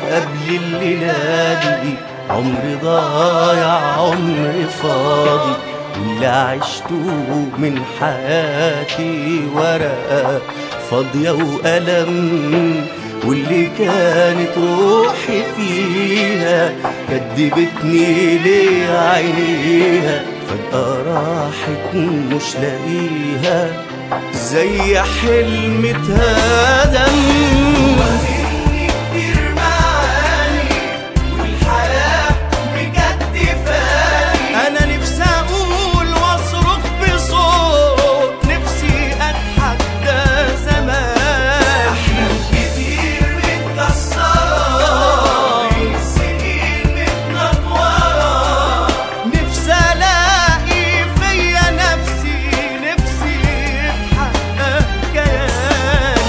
قبل الليلة دي عمر ضايع عمر فاضي واللي عشته من حياتي ورقة فاضية وألم واللي كانت روحي فيها كدبتني ليه عينيها فجأة راحت مش لاقيها زي حلم اتهدم كتير معاني والحياة مكتفاني أنا نفسي أقول وأصرخ بصوت نفسي أضحك ده زمان أحلام كتير متكسرة من سنين متنطورة نفسي ألاقي فيا نفسي نفسي يتحقق كياني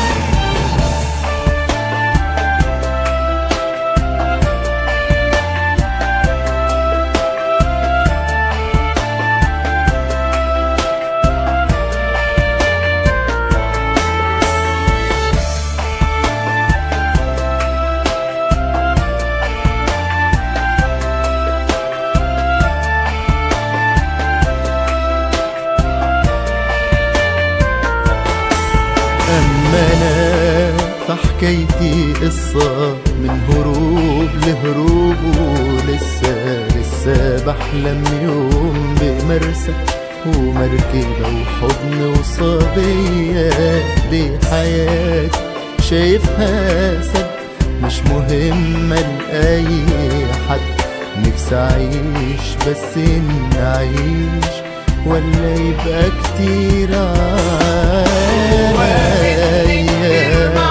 أما أنا فحكايتي قصة من هروب لهروب ولسه لسه بحلم يوم بمرسى ومركبة وحضن وصبية دي حياتي شايفها سد مش مهمة لأي حد نفسي أعيش بس إن أعيش ولا يبقى كتير عليا